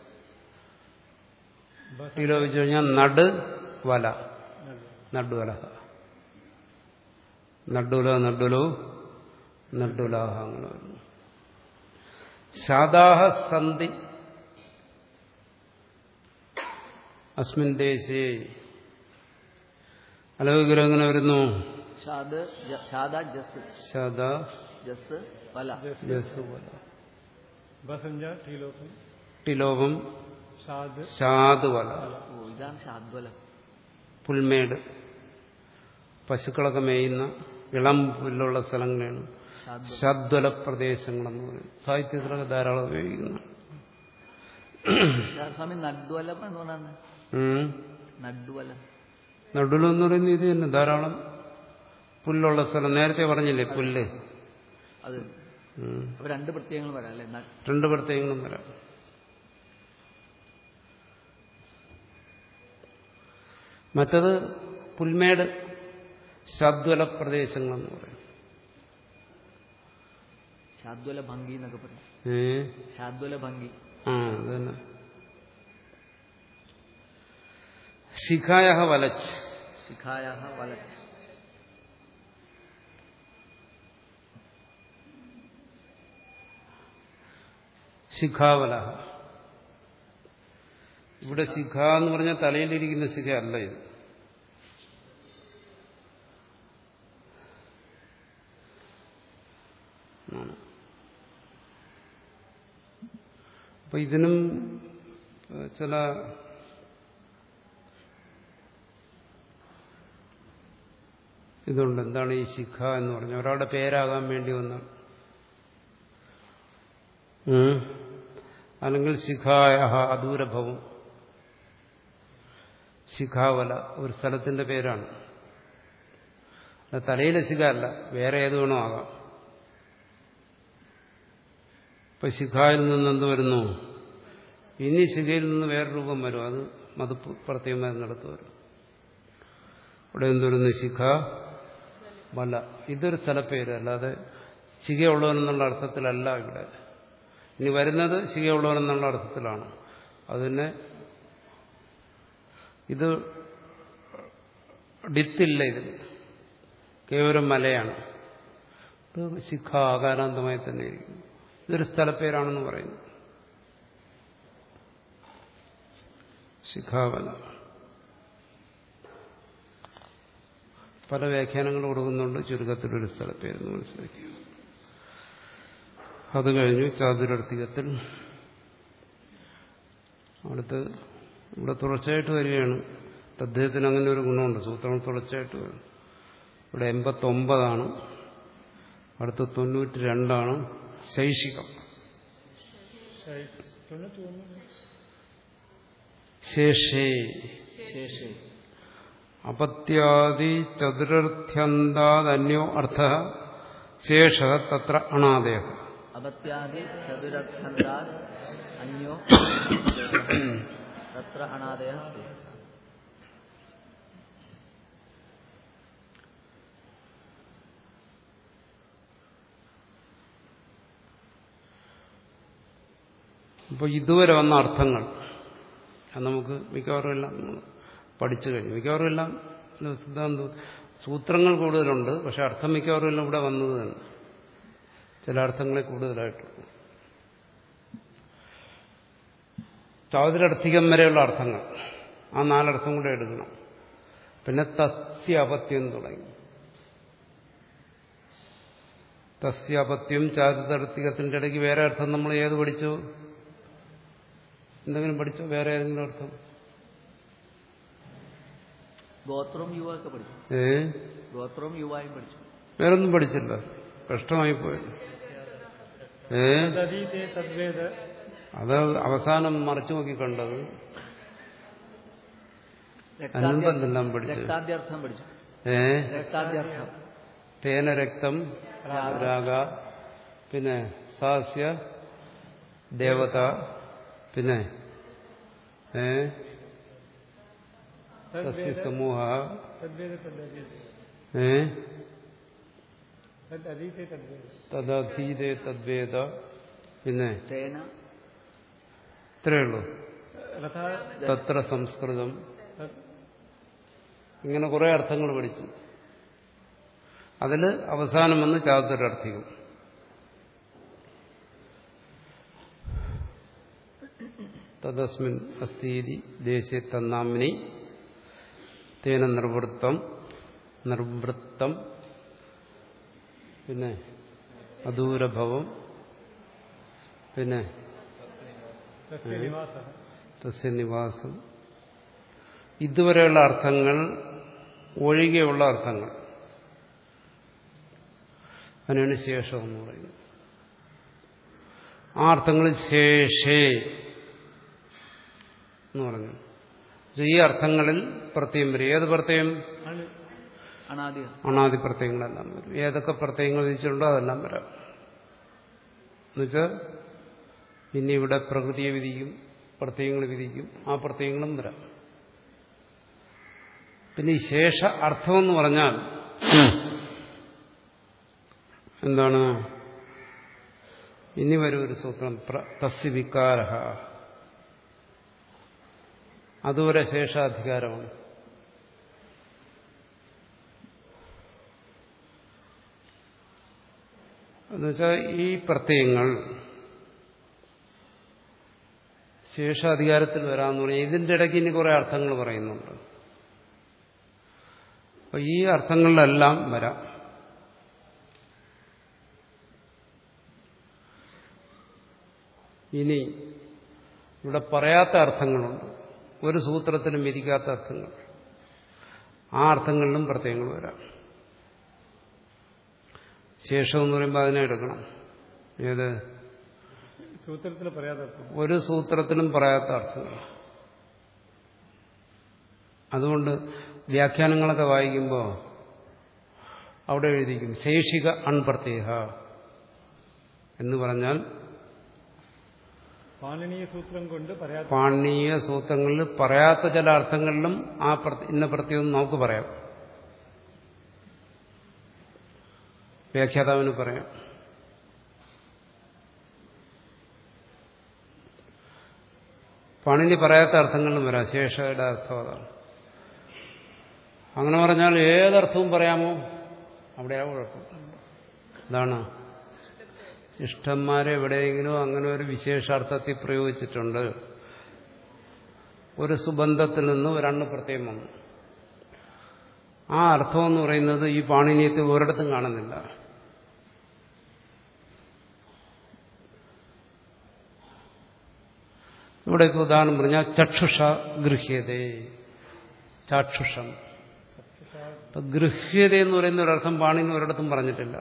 ടീല ഉപയോഗിച്ചു കഴിഞ്ഞാൽ നട് വല നടുവല നടുല നടുലു നടുലാഹ അങ്ങനെ വരുന്നു ശാദാഹ സന്ധി അസ്മിൻ ദേശേ അലോകിരം എങ്ങനെ വരുന്നു ഷാദ് ജ- ഷാദ ജസ് ശാദ ജസ് വല ജസ് വല ബസഞ്ച ടീലോകം ടിലോകം ഷാദ് ശാതുവല ഓ ഇതാണ് ശാദ്വലം പുൽമേട് പശുക്കളൊക്കെ മേയുന്ന ഇളം പുല്ലുള്ള സ്ഥലങ്ങളാണ് ശാദ്വലം ശാദ്വല പ്രദേശങ്ങളെന്ന് പറയും സാഹിത്യത്തിലൊക്കെ ധാരാളം ഉപയോഗിക്കുന്നു സ്വാമി നഡ്വലം എന്ന് പറഞ്ഞാൽ ഉം. നഡ്വലം നടുവിൽ എന്ന് പറയുന്നത് ഇത് തന്നെ ധാരാളം പുല്ലുള്ള സ്ഥലം നേരത്തെ പറഞ്ഞില്ലേ പുല്ല് അത് ഉം. അപ്പൊ രണ്ട് പ്രത്യേകങ്ങൾ വരാം അല്ലെ നഡ് രണ്ട് പ്രത്യേകങ്ങളും വരാം മറ്റത് പുൽമേട് ശാദ്വല പ്രദേശങ്ങളെന്ന് പറയും ശാദ്വല ഭംഗി എന്നൊക്കെ പറയും ഏ ശാദ്വല ഭംഗി ആ അത് തന്നെ ശിഖായ വലച്ച് ശിഖായ വലച്ച് ശിഖാവല ഇവിടെ ശിഖ എന്ന് പറഞ്ഞാൽ തലയിലിരിക്കുന്ന ശിഖ അല്ല ഇത് ആണ്. അപ്പൊ ഇതിനും ഏഹ്, ചില ഇതുണ്ട് എന്താണ് ഈ ശിഖ എന്ന് പറഞ്ഞാൽ ഒരാളുടെ പേരാകാൻ വേണ്ടി വന്ന ഉം. അല്ലെങ്കിൽ ശിഖായ അദൂരഭവം ശിഖാവല ഒരു സ്ഥലത്തിന്റെ പേരാണ് അത് തലയിലെ ശിഖ അല്ല വേറെ ഏത് വേണോ ആകാം ഇപ്പൊ ശിഖായിൽ നിന്ന് എന്ത് വരുന്നു ഇനി ശിഖയിൽ നിന്ന് വേറെ രൂപം വരും അത് മത് പ്രത്യേകം വരുന്നിടത്ത് വരും ഇവിടെ എന്ത് വരുന്നു ശിഖ വല ഇതൊരു സ്ഥലപ്പേര് അല്ലാതെ ശിഖയുള്ളവനെന്നുള്ള അർത്ഥത്തിലല്ല ഇവിടെ ഇനി വരുന്നത് ശിഖയുള്ളവനെന്നുള്ള അർത്ഥത്തിലാണ് അതിനെ ഇത് ഡിത്തില്ല ഇതിൽ കേവലം മലയാണ് ഇത് ശിഖ ആകാരാന്തമായി തന്നെ ഇരിക്കുന്നു ഇതൊരു സ്ഥലപ്പേരാണെന്ന് പറയുന്നു ശിഖാവല പല വ്യാഖ്യാനങ്ങൾ കൊടുക്കുന്നുണ്ട് ചുരുക്കത്തിലൊരു സ്ഥലപ്പേരെന്ന് മനസ്സിലാക്കി അത് കഴിഞ്ഞു ചാതുരർത്ഥികത്തിൽ അടുത്ത് ഇവിടെ തുടർച്ചയായിട്ട് വരികയാണ് അദ്ദേഹത്തിന് അങ്ങനെ ഒരു ഗുണമുണ്ട് സൂത്രങ്ങൾ തുടർച്ചയായിട്ട് വരും ഇവിടെ എൺപത്തൊമ്പതാണ് അടുത്ത് തൊണ്ണൂറ്റി രണ്ടാണ് ശൈഷികം തൊണ്ണൂറ്റി ഒന്ന് ശേഷേ ശേഷേ അപത്യാദി ചതുരർത്ഥ്യന്താദന്യോ അർത്ഥ ശേഷ തത്ര അണാദേഹ അപത്യാദി ചതുരർത്ഥന്താത് അന്യോ തത്ര അനാദയ അപ്പോൾ ഇതുവരെ വന്ന അർത്ഥങ്ങൾ അത് നമുക്ക് മിക്കവാറും എല്ലാം നമ്മൾ പഠിച്ചു കഴിഞ്ഞു മിക്കവാറും എല്ലാം ഒരു സിദ്ധാന്തം സൂത്രങ്ങൾ കൂടുതലുണ്ട് പക്ഷെ അർത്ഥം മിക്കവാറും എല്ലാം ഇവിടെ വന്നത് തന്നെ ചില അർത്ഥങ്ങളെ കൂടുതലായിട്ടുള്ളൂ ചാതുരർത്ഥികം വരെയുള്ള അർത്ഥങ്ങൾ ആ നാലർത്ഥം കൂടെ എടുക്കണം പിന്നെ തസ്യ അപത്യം തുടങ്ങി തസ്യ അപത്യം ചാതുരർത്ഥികത്തിന്റെ ഇടയ്ക്ക് വേറെ അർത്ഥം നമ്മൾ ഏത് പഠിച്ചു എന്തെങ്കിലും പഠിച്ചോ വേറെ ഏതെങ്കിലും അർത്ഥം ഗോത്രവും യുവ ഒക്കെ പഠിച്ചു ഏ ഗോത്രവും യുവായും പഠിച്ചു വേറൊന്നും പഠിച്ചില്ല കഷ്ടമായി പോയി ഏ തദീതേ തദ്വേദ അത് അവസാനം മറിച്ചു നോക്കി കണ്ടത് രക്താദ്യ- എന്തെല്ലാം പഠിച്ചു രക്താദ്യർത്ഥം പഠിച്ചു ഏ രക്താദ്യർത്ഥം തേന രക്തം രാഗ പിന്നെ സാസ്യ ദേവത പിന്നെ ഏ സസ്യ തദ്വേദ സമൂഹ തദ്വേദ തദ്വീതേ ഏ തദ്വീതേ തദ്വേദ തദധീതേ തദ്വേദ പിന്നെ തേന ഇത്രയേ ഉള്ളൂ രഥ തത്ര സംസ്കൃതം തത് ഇങ്ങനെ കുറെ അർത്ഥങ്ങൾ പഠിച്ചു അതിൽ അവസാനം വന്ന് ചാതുരർത്ഥികം തദസ്മിൻ അസ്ഥീതി ദേശീയ തന്നാമിനി തേന നിർവൃത്തം നിർവൃത്തം പിന്നെ അദൂരഭവം പിന്നെ സസ്യനിവാസ തസ്യ നിവാസം ഇതുവരെയുള്ള അർത്ഥങ്ങൾ ഒഴികെയുള്ള അർത്ഥങ്ങൾ അതിനാണ് ശേഷം എന്ന് പറയുന്നത് ആ അർത്ഥങ്ങളിൽ ശേഷേ എന്ന് പറഞ്ഞു ഈ അർത്ഥങ്ങളിൽ പ്രത്യയം വരും ഏത് പ്രത്യയം ആണ് അനാദി അണാദി പ്രത്യയങ്ങളെല്ലാം വരും ഏതൊക്കെ പ്രത്യയങ്ങൾ വിധിച്ചിട്ടുണ്ടോ അതെല്ലാം വരാം എന്നുവെച്ചാൽ ഇനി ഇവിടെ പ്രകൃതിയെ വിധിക്കും പ്രത്യയങ്ങൾ വിധിക്കും ആ പ്രത്യയങ്ങളും വരാം പിന്നെ ഈ ശേഷ അർത്ഥമെന്ന് പറഞ്ഞാൽ എന്താണ് ഇനി വരും ഒരു സൂത്രം പ്ര- തസ്യ വികാര അതുവരെ ശേഷാധികാരമാണ് എന്നുവെച്ചാൽ ഈ പ്രത്യയങ്ങൾ ശേഷാധികാരത്തിൽ വരാമെന്ന് പറഞ്ഞാൽ ഇതിന്റെ ഇടയ്ക്ക് ഇനി കുറെ അർത്ഥങ്ങൾ പറയുന്നുണ്ട് അപ്പൊ ഈ അർത്ഥങ്ങളിലെല്ലാം വരാം ഇനി ഇവിടെ പറയാത്ത അർത്ഥങ്ങളുണ്ട് ഒരു സൂത്രത്തിനും വിധിക്കാത്ത അർത്ഥങ്ങൾ ആ അർത്ഥങ്ങളിലും പ്രത്യയങ്ങൾ വരാം ശേഷം എന്ന് പറയുമ്പോൾ അതിനെ എടുക്കണം ഏത് സൂത്രത്തിൽ പറയാതെ അർത്ഥം ഒരു സൂത്രത്തിനും പറയാത്ത അർത്ഥങ്ങൾ അതുകൊണ്ട് വ്യാഖ്യാനങ്ങളൊക്കെ വായിക്കുമ്പോൾ അവിടെ എഴുതിക്കും ശേഷിക അൺപ്രത്യേക എന്ന് പറഞ്ഞാൽ പാണനീയ സൂത്രം കൊണ്ട് പറയാത്ത പാണീയ സൂത്രങ്ങളിൽ പറയാത്ത ചില അർത്ഥങ്ങളിലും ആ പ്രത്യ- ഇന്ന പ്രത്യേകം നമുക്ക് പറയാം വ്യാഖ്യാതാവിന് പറയാം പണിനി പറയാത്ത അർത്ഥങ്ങളിലും വരാം ശേഷയുടെ അർത്ഥം അതാണ് അങ്ങനെ പറഞ്ഞാൽ ഏതർത്ഥവും പറയാമോ അവിടെയാ കുഴപ്പം ഇതാണ് ശിഷ്ടന്മാരെ എവിടെയെങ്കിലും അങ്ങനെ ഒരു വിശേഷാർത്ഥത്തിൽ പ്രയോഗിച്ചിട്ടുണ്ട് ഒരു സുബന്ധത്തിൽ നിന്ന് ഒരെണ്ണ് പ്രത്യേകം വന്നു ആ അർത്ഥം എന്ന് പറയുന്നത് ഈ പാണിനീയത്തിൽ ഒരിടത്തും കാണുന്നില്ല ഇവിടെ ഇപ്പോൾ ഉദാഹരണം പറഞ്ഞാൽ ചക്ഷുഷ ഗൃഹ്യതേ ചാക്ഷുഷം അപ്പൊ ഗൃഹ്യത എന്ന് പറയുന്ന ഒരർത്ഥം പാണിനി ഒരിടത്തും പറഞ്ഞിട്ടില്ല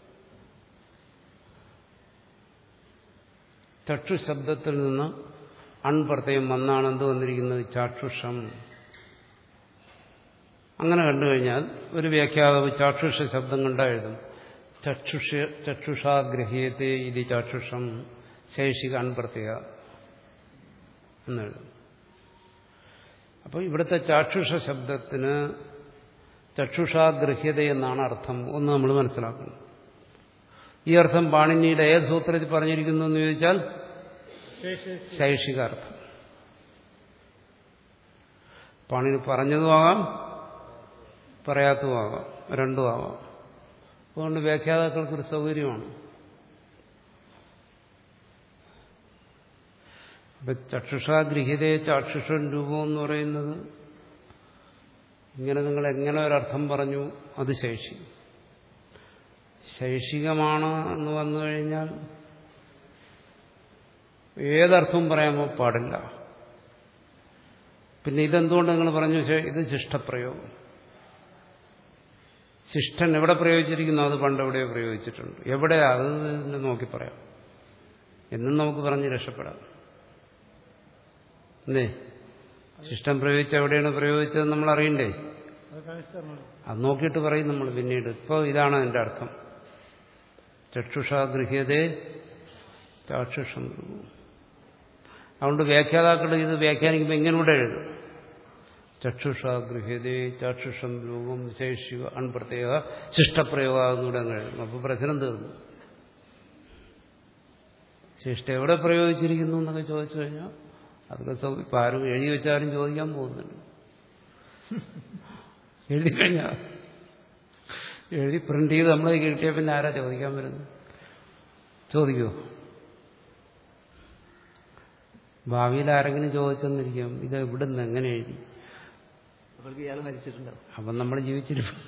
ചക്ഷു ശബ്ദത്തിൽ നിന്ന് അൺപ്രത്യം വന്നാണ് എന്ത് വന്നിരിക്കുന്നത് ചാക്ഷുഷം അങ്ങനെ കണ്ടു കഴിഞ്ഞാൽ ഒരു വ്യാഖ്യാതാവ് ചാക്ഷുഷ ശബ്ദം കണ്ടാ എഴുതും ചക്ഷുഷ ചക്ഷുഷാഗ്രഹീയത്തെ ഇത് ചാക്ഷുഷം ശേഷിക അൺപ്രത്യ എന്നെഴുതും അപ്പോൾ ഇവിടുത്തെ ചാക്ഷുഷ ശബ്ദത്തിന് ചക്ഷുഷാഗ്രഹ്യത എന്നാണ് അർത്ഥം ഒന്ന് നമ്മൾ മനസ്സിലാക്കണം ഈ അർത്ഥം പാണിനിയുടെ ഏത് സൂത്രത്തിൽ പറഞ്ഞിരിക്കുന്നു എന്ന് ചോദിച്ചാൽ ശേഷ ശൈഷികാർത്ഥം പാണിനി പറഞ്ഞതുമാകാം പറയാത്തതുമാകാം രണ്ടുമാകാം അതുകൊണ്ട് വ്യാഖ്യാതാക്കൾക്കൊരു സൗകര്യമാണ് അപ്പൊ ചക്ഷുഷാഗൃഹ്യതയെ ചാക്ഷുഷൻ രൂപം എന്ന് പറയുന്നത് ഇങ്ങനെ നിങ്ങൾ എങ്ങനെ ഒരർത്ഥം പറഞ്ഞു അത് ശേഷി ശൈഷികമാണ് എന്ന് വന്നു കഴിഞ്ഞാൽ ഏതർത്ഥവും പറയാമോ പാടില്ല പിന്നെ ഇതെന്തുകൊണ്ട് നിങ്ങൾ പറഞ്ഞു ശേ- ഇത് ശിഷ്ടപ്രയോഗം ശിഷ്ടൻ എവിടെ പ്രയോഗിച്ചിരിക്കുന്നു അത് പണ്ട് എവിടെയോ പ്രയോഗിച്ചിട്ടുണ്ട് എവിടെയാ അത് തന്നെ നോക്കി പറയാം എന്നും നമുക്ക് പറഞ്ഞ് രക്ഷപ്പെടാം എന്തേ ശിഷ്ടം പ്രയോഗിച്ച എവിടെയാണ് പ്രയോഗിച്ചത് നമ്മൾ അറിയണ്ടേ അത് കാണിച്ചു തരണം അത് നോക്കിയിട്ട് പറയും നമ്മൾ പിന്നീട് ഇപ്പോൾ ഇതാണ് അതിൻ്റെ അർത്ഥം ചക്ഷുഷാഗൃഹ്യതേ ചാക്ഷുഷം അതുകൊണ്ട് വ്യാഖ്യാതാക്കൾ ഇത് വ്യാഖ്യാനിക്കുമ്പോൾ ഇങ്ങനെ എഴുതും ചക്ഷുഷാഗൃഹ്യതേ ചാക്ഷുഷം രൂപം ശേഷിക അൺപ്രത്യേക ശിഷ്ടപ്രയോഗാകുന്നൂടെ അങ്ങ് എഴുതും അപ്പോൾ പ്രശ്നം തീർന്നു ശിഷ്ട എവിടെ പ്രയോഗിച്ചിരിക്കുന്നു എന്നൊക്കെ ചോദിച്ചു കഴിഞ്ഞാൽ അതൊക്കെ സൗ- ഇപ്പം ആരും എഴുതി വെച്ചാലും ചോദിക്കാൻ പോകുന്നുണ്ട് എഴുതി കഴിഞ്ഞാൽ എഴുതി പ്രിന്റ് ചെയ്ത് നമ്മളെ കിട്ടിയ പിന്നെ ആരാ ചോദിക്കാൻ വരുന്നത് ചോദിക്കുമോ ഭാവിയിൽ ആരെങ്കിലും ചോദിച്ചെന്നിരിക്കും ഇത് ഇവിടുന്ന് എങ്ങനെ എഴുതി അവൾക്ക് ഇയാൾ മരിച്ചിട്ടുണ്ടാവും അപ്പം നമ്മൾ ജീവിച്ചിരിക്കും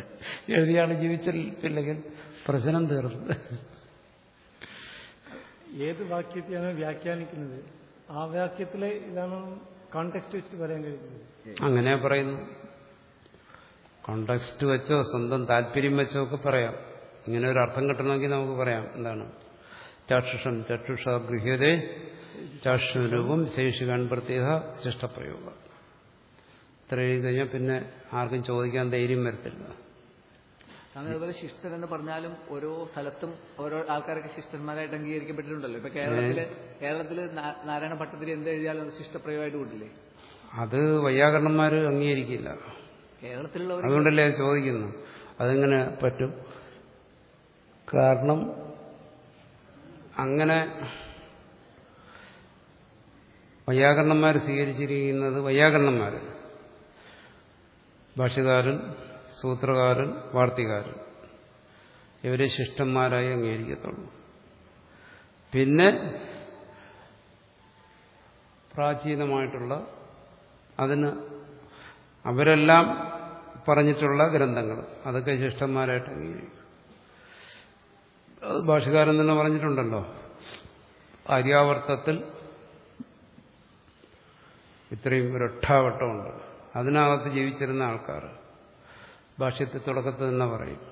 എഴുതിയാണ് ജീവിച്ചില്ലെങ്കിൽ പ്രശ്നം തീർന്നു ഏത് വാക്യത്തെയാണ് വ്യാഖ്യാനിക്കുന്നത് ആ വാക്യത്തിലെ ഇതാണ് കോണ്ടെക്സ്റ്റ് വെച്ചിട്ട് പറയാൻ കഴിയുന്നത് അങ്ങനെ പറയുന്നു കോണ്ടക്സ്റ്റ് വെച്ചോ സ്വന്തം താല്പര്യം വെച്ചോ ഒക്കെ പറയാം ഇങ്ങനെ ഒരു അർത്ഥം കിട്ടണമെങ്കിൽ നമുക്ക് പറയാം എന്താണ് ചാക്ഷുഷം ചക്ഷുഷ ഗൃഹ്യതേ ചാക്ഷുരൂപം ശേഷികാൻ പ്രത്യേക ശിഷ്ടപ്രയോഗം ഇത്ര എഴുതി കഴിഞ്ഞാൽ പിന്നെ ആർക്കും ചോദിക്കാൻ ധൈര്യം വരത്തില്ല കാരണം അതുപോലെ ശിഷ്ടൻ എന്ന് പറഞ്ഞാലും ഓരോ സ്ഥലത്തും ഓരോ ആൾക്കാരൊക്കെ ശിഷ്ടന്മാരായിട്ട് അംഗീകരിക്കപ്പെട്ടിട്ടുണ്ടല്ലോ ഇപ്പൊ കേരളത്തില് കേരളത്തില് നാ- നാരായണ ഭട്ടതിരി എന്ത് എഴുതിയാലും അത് ശിഷ്ടപ്രയോഗമായിട്ട് കൂട്ടില്ലേ അത് വൈയാകരണന്മാർ അംഗീകരിക്കില്ല കേരളത്തിലുള്ളവർ അതുകൊണ്ടല്ലേ അത് ചോദിക്കുന്നു അതെങ്ങനെ പറ്റും കാരണം അങ്ങനെ വൈയാകരണന്മാർ സ്വീകരിച്ചിരിക്കുന്നത് വൈയാകരണന്മാർ ഭാഷ്യകാരൻ സൂത്രകാരൻ വാർത്തികാരൻ ഇവരെ ശിഷ്ടന്മാരായി അംഗീകരിക്കത്തുള്ളൂ പിന്നെ പ്രാചീനമായിട്ടുള്ള അതിന് അവരെല്ലാം പറഞ്ഞിട്ടുള്ള ഗ്രന്ഥങ്ങൾ അതൊക്കെ ശിഷ്ടന്മാരായിട്ട് അംഗീകരിക്കും അത് ഭാഷകാരൻ തന്നെ പറഞ്ഞിട്ടുണ്ടല്ലോ ആര്യാവർത്തത്തിൽ ഇത്രയും ഒരൊട്ടാവട്ടമുണ്ട് അതിനകത്ത് ജീവിച്ചിരുന്ന ആൾക്കാർ ഭാഷ്യത്തെ തുടക്കത്തിൽ തന്നെ പറയും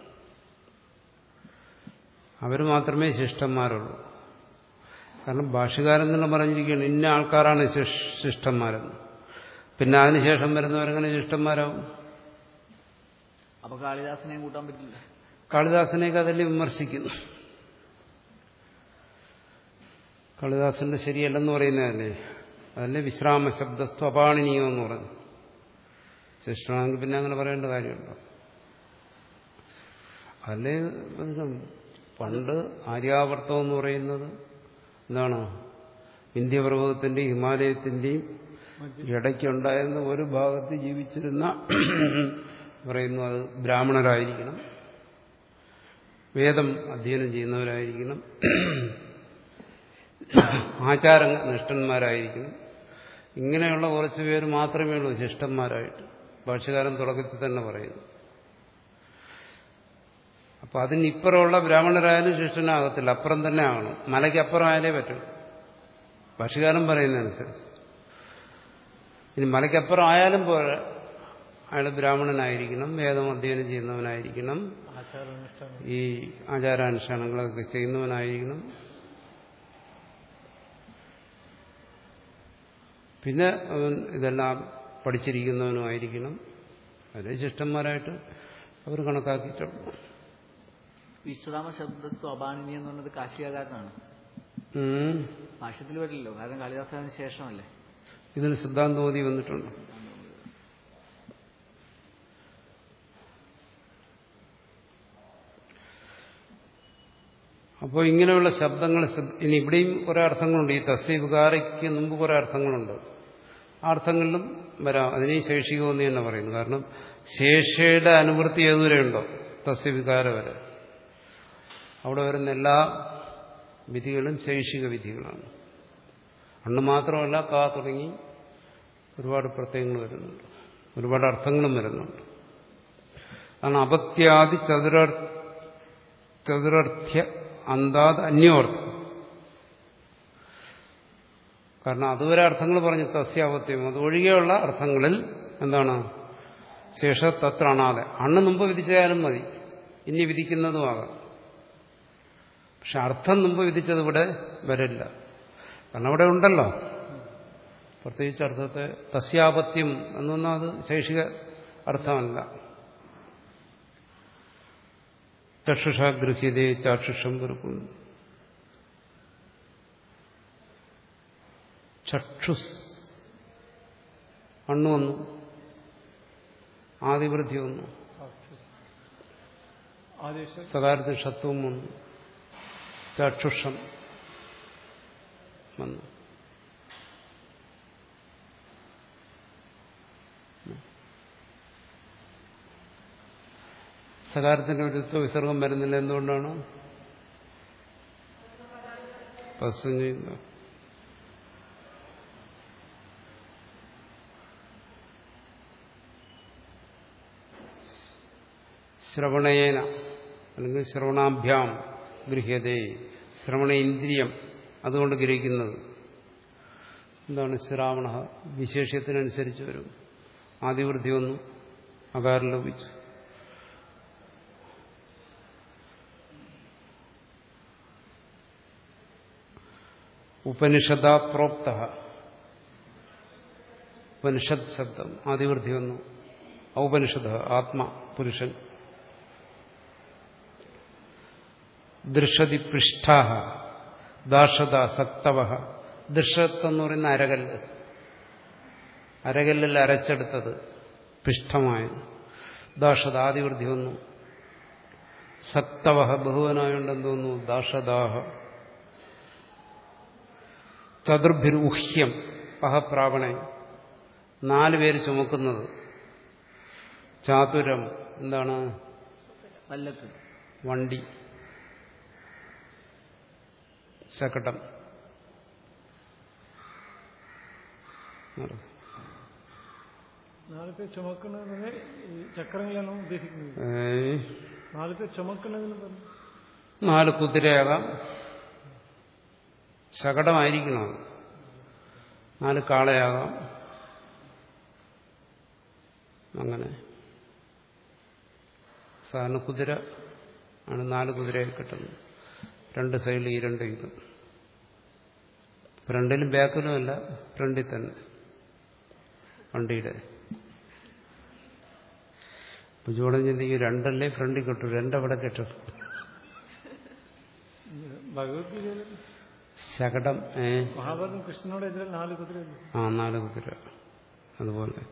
അവർ മാത്രമേ ശിഷ്ടന്മാരുള്ളൂ കാരണം ഭാഷകാരൻ തന്നെ പറഞ്ഞിരിക്കുകയാണ് ഇന്ന ആൾക്കാരാണ് ശിഷ്- ശിഷ്ടന്മാരെന്ന് പിന്നെ അതിനുശേഷം വരുന്നവരെങ്ങനെ ശിഷ്ടന്മാരാവും അപ്പൊ കാളിദാസനെയും കൂട്ടാൻ പറ്റില്ല കാളിദാസനെയൊക്കെ അതിൽ വിമർശിക്കുന്നു കാളിദാസന്റെ ശരിയല്ലെന്ന് പറയുന്നതല്ലേ അതല്ലേ വിശ്രാമ ശബ്ദസ്തു അപാണിനീയം എന്ന് പറഞ്ഞു ശിഷ്ടമാണെങ്കിൽ പിന്നെ അങ്ങനെ പറയേണ്ട കാര്യമുണ്ടോ അതല്ലേ ഇത് പണ്ട് ആര്യാവർത്തം എന്ന് പറയുന്നത് എന്താണ് ഇന്ത്യപർവ്വതത്തിന്റെയും ഹിമാലയത്തിന്റെയും ഇടയ്ക്കുണ്ടായിരുന്ന ഒരു ഭാഗത്ത് ജീവിച്ചിരുന്ന പറയുന്നു അത് ബ്രാഹ്മണരായിരിക്കണം വേദം അധ്യയനം ചെയ്യുന്നവരായിരിക്കണം ആചാര നിഷ്ഠന്മാരായിരിക്കണം ഇങ്ങനെയുള്ള കുറച്ച് പേര് മാത്രമേ ഉള്ളൂ ശിഷ്ടന്മാരായിട്ട് ഭാഷകാരൻ തുടക്കത്തിൽ തന്നെ പറയുന്നു അപ്പൊ അതിനിപ്പുറമുള്ള ബ്രാഹ്മണരായാലും ശിഷ്ടനാകത്തില്ല അപ്പുറം തന്നെ ആകണം മലയ്ക്ക് അപ്പുറം ആയാലേ പറ്റൂ ഭാഷകാരൻ പറയുന്നതനുസരിച്ച് ഇനി മലയ്ക്കപ്പുറം ആയാലും പോരാ അയാൾ ബ്രാഹ്മണനായിരിക്കണം വേദം അധ്യയനം ചെയ്യുന്നവനായിരിക്കണം ആചാരാനുഷ്ഠാനം ഈ ആചാരാനുഷ്ഠാനങ്ങളൊക്കെ ചെയ്യുന്നവനായിരിക്കണം പിന്നെ അവൻ ഇതെല്ലാം പഠിച്ചിരിക്കുന്നവനുമായിരിക്കണം അതിലെ ശിഷ്ടന്മാരായിട്ട് അവർ കണക്കാക്കിയിട്ടുള്ളൂ വിശ്രാമ ശബ്ദത്വ അപാണിനി എന്ന് പറയുന്നത് കാശികാരനാണ് ഉം. ഭാഷ്യത്തിൽ വരില്ലല്ലോ കാരണം കാളിദാസന് ശേഷമല്ലേ ഇതിന് സിദ്ധാന്തോതി വന്നിട്ടുണ്ട് അപ്പോൾ ഇങ്ങനെയുള്ള ശബ്ദങ്ങൾ ശ്രദ്ധ- ഇനി ഇവിടെയും കുറേ അർത്ഥങ്ങളുണ്ട് ഈ തസ്യ വികാരയ്ക്ക് മുമ്പ് കുറേ അർത്ഥങ്ങളുണ്ട് ആ അർത്ഥങ്ങളിലും വരാം അതിനെ ശേഷികമെന്ന് തന്നെ പറയുന്നു കാരണം ശേഷയുടെ അനുവൃത്തി ഏതുവരെയുണ്ടോ തസ്യ വികാര വരെ അവിടെ വരുന്ന എല്ലാ വിധികളും ശൈഷിക വിധികളാണ് അണ്ണ് മാത്രമല്ല കാ തുടങ്ങി ഒരുപാട് പ്രത്യയങ്ങൾ വരുന്നുണ്ട് ഒരുപാട് അർത്ഥങ്ങളും വരുന്നുണ്ട് അതാണ് അപത്യാദി ചതുരർ ചതുരർത്ഥ്യ അന്താത് അന്യോർത്ഥം കാരണം അതുവരെ അർത്ഥങ്ങൾ പറഞ്ഞു തസ്യാപത്യം അതൊഴികെയുള്ള അർത്ഥങ്ങളിൽ എന്താണ് ശേഷ തത്രാണാതെ അണ്ണ് മുമ്പ് വിധിച്ചാലും മതി ഇനി വിധിക്കുന്നതുമാകാം പക്ഷെ അർത്ഥം മുമ്പ് വിധിച്ചത് ഇവിടെ വരില്ല കാരണം അവിടെ ഉണ്ടല്ലോ പ്രത്യേകിച്ച് അർത്ഥത്തെ തസ്യാപത്യം എന്നൊന്നും അത് ശൈക്ഷിക അർത്ഥമല്ല ചക്ഷുഷ ഗൃഹ്യതേ ചാക്ഷുഷം കുറുക്കുന്നു ചക്ഷുസ് അണ്ണു വന്നു ആദിവൃദ്ധി വന്നു ആദേശം സകാരത്തിൽ ഷത്വം വന്നു ചക്ഷുഷം വന്നു സകാരത്തിന്റെ ഒരു വിസർഗം വരുന്നില്ല എന്തുകൊണ്ടാണ് പസ്വം ചെയ്യുന്നു ശ്രവണേന അല്ലെങ്കിൽ ശ്രവണാഭ്യാം ഗൃഹ്യതേ ശ്രവണ ഇന്ദ്രിയം അതുകൊണ്ട് ഗ്രഹിക്കുന്നത് എന്താണ് ശ്രാവണ വിശേഷ്യത്തിനനുസരിച്ച് വരും ആദിവൃത്തി വന്നു അകാരം ലോപിച്ചു ഉപനിഷദാ പ്രോക്ത ഉപനിഷത് ശബ്ദം ആദിവൃത്തി വന്നു ഔപനിഷദ് ആത്മ പുരുഷൻ ദൃഷതി പൃഷ്ഠ ദാഷത സക്തവ ദൃഷത്ത് എന്ന് പറയുന്ന അരകല്ല് അരകല്ലിൽ അരച്ചെടുത്തത് പിഷ്ഠമായ ദാഷത ആദിവൃത്തി വന്നു സക്തവ ബഹുവനായുണ്ടെന്ന് തോന്നുന്നു ദാഷദാഹ ചതുർഭിരുഹ്യം പഹപ്രാവണേ നാല് പേര് ചുമക്കുന്നത് ചാതുരം എന്താണ് പല്ലക്ക് വണ്ടി ശകടം നാല് പേർ ചുമക്കുന്നതിന് ഈ ചക്രങ്ങളാണ് ഉദ്ദേശിക്കുന്നത് ഏ, നാല് പേർ ചുമക്കുന്നതിന് പറഞ്ഞു നാല് കുതിരയാകാം ശകടമായിരിക്കണം അത്. നാല് കാളയാകാം അങ്ങനെ സാധാരണ കുതിര ആണ് നാല് കുതിരയെ കിട്ടുന്നത് രണ്ട് സൈഡിൽ ഈ രണ്ട് ഇതും ഫ്രണ്ടിലും ബാക്കിലും അല്ല ഫ്രണ്ടിൽ തന്നെ വണ്ടിയുടെ ഇപ്പൊ ചൂടൻ ചിന്തിക്കും രണ്ടല്ലേ ഫ്രണ്ടിൽ കിട്ടു രണ്ടവിടെ കിട്ടും ഭഗവത്ഗീതയിൽ ശകടം ഏ മഹാഭാരതം കൃഷ്ണനോട് എതിരെ നാല് കുതിരയല്ലേ ആ നാല് കുതിര അതുപോലെ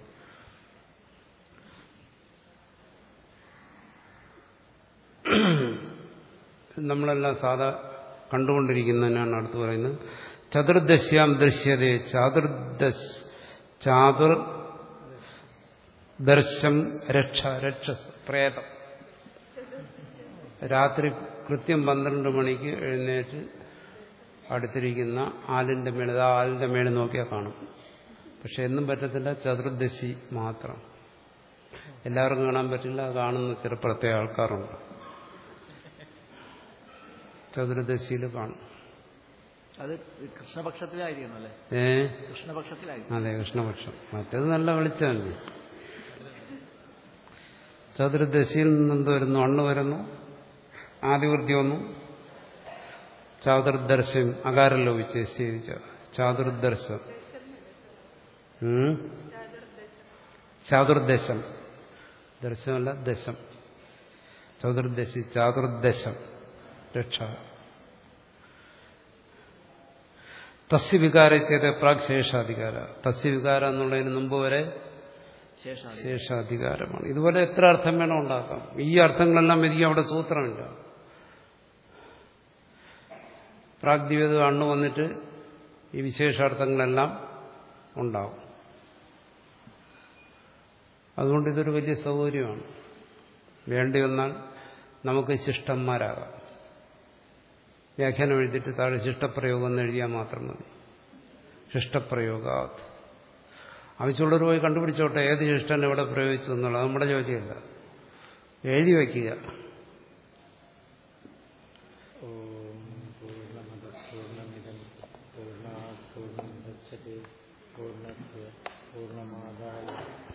നമ്മളെല്ലാം സാധാ കണ്ടുകൊണ്ടിരിക്കുന്നതിനാണ് അടുത്ത് പറയുന്നത് ചതുർദശ്യാം ദൃശ്യതേ ചാതുർദശ് ചാതുർ ദർശം രക്ഷ രക്ഷസ് പ്രേതം രാത്രി കൃത്യം പന്ത്രണ്ട് മണിക്ക് എഴുന്നേറ്റ് അടുത്തിരിക്കുന്ന ആലിന്റെ മേളിൽ ആ ആലിന്റെ മേളിൽ നോക്കിയാൽ കാണും പക്ഷെ എന്നും പറ്റത്തില്ല ചതുർദശി മാത്രം എല്ലാവർക്കും കാണാൻ പറ്റില്ല കാണുന്ന ചില പ്രത്യേക ആൾക്കാരുണ്ട് ചതുർദശിയിൽ കാണും അത് കൃഷ്ണപക്ഷത്തിലായിരിക്കണം അല്ലേ ഏ കൃഷ്ണപക്ഷത്തിലായിരിക്കും അതെ കൃഷ്ണപക്ഷം മറ്റേത് നല്ല വെളിച്ചമല്ലേ ചതുർദശിയിൽ നിന്നെന്ത് വരുന്നു അണ്ണ് വരുന്നു ആദിവൃത്തി വന്നു ചാതുർദർശം അകാരം ലോപിച്ച് സ്ഥിതിച്ച ചാതുർദർശം ഉം? ചാതുർദശം ദർശമല്ല ദശം ചതുർദശി ചാതുർദശം രക്ഷ തസ്യ വികാരത്തേത് പ്രാഗ് ശേഷാധികാര തസ്യ വികാര എന്നുള്ളതിന് മുമ്പ് വരെ ശേഷം ശേഷാധികാരമാണ് ഇതുപോലെ എത്ര അർത്ഥം വേണം ഉണ്ടാക്കാം ഈ അർത്ഥങ്ങളെല്ലാം എനിക്ക് അവിടെ സൂത്രമില്ല പ്രാഗ്ദിവേദം അണ്ണു വന്നിട്ട് ഈ വിശേഷാർത്ഥങ്ങളെല്ലാം ഉണ്ടാവും അതുകൊണ്ട് ഇതൊരു വലിയ സൗകര്യമാണ് വേണ്ടി വന്നാൽ നമുക്ക് ശിഷ്ടന്മാരാകാം വ്യാഖ്യാനം എഴുതിയിട്ട് താഴെ ശിഷ്ടപ്രയോഗം എന്ന് എഴുതിയാൽ മാത്രം മതി ശിഷ്ടപ്രയോഗാത് ആവശ്യമുള്ളവർ പോയി കണ്ടുപിടിച്ചോട്ടെ ഏത് ശിഷ്ടൻ എവിടെ പ്രയോഗിച്ചു എന്നുള്ളത് നമ്മുടെ ജോലിയല്ല എഴുതി വയ്ക്കുക പൂർണ്ണമാദായ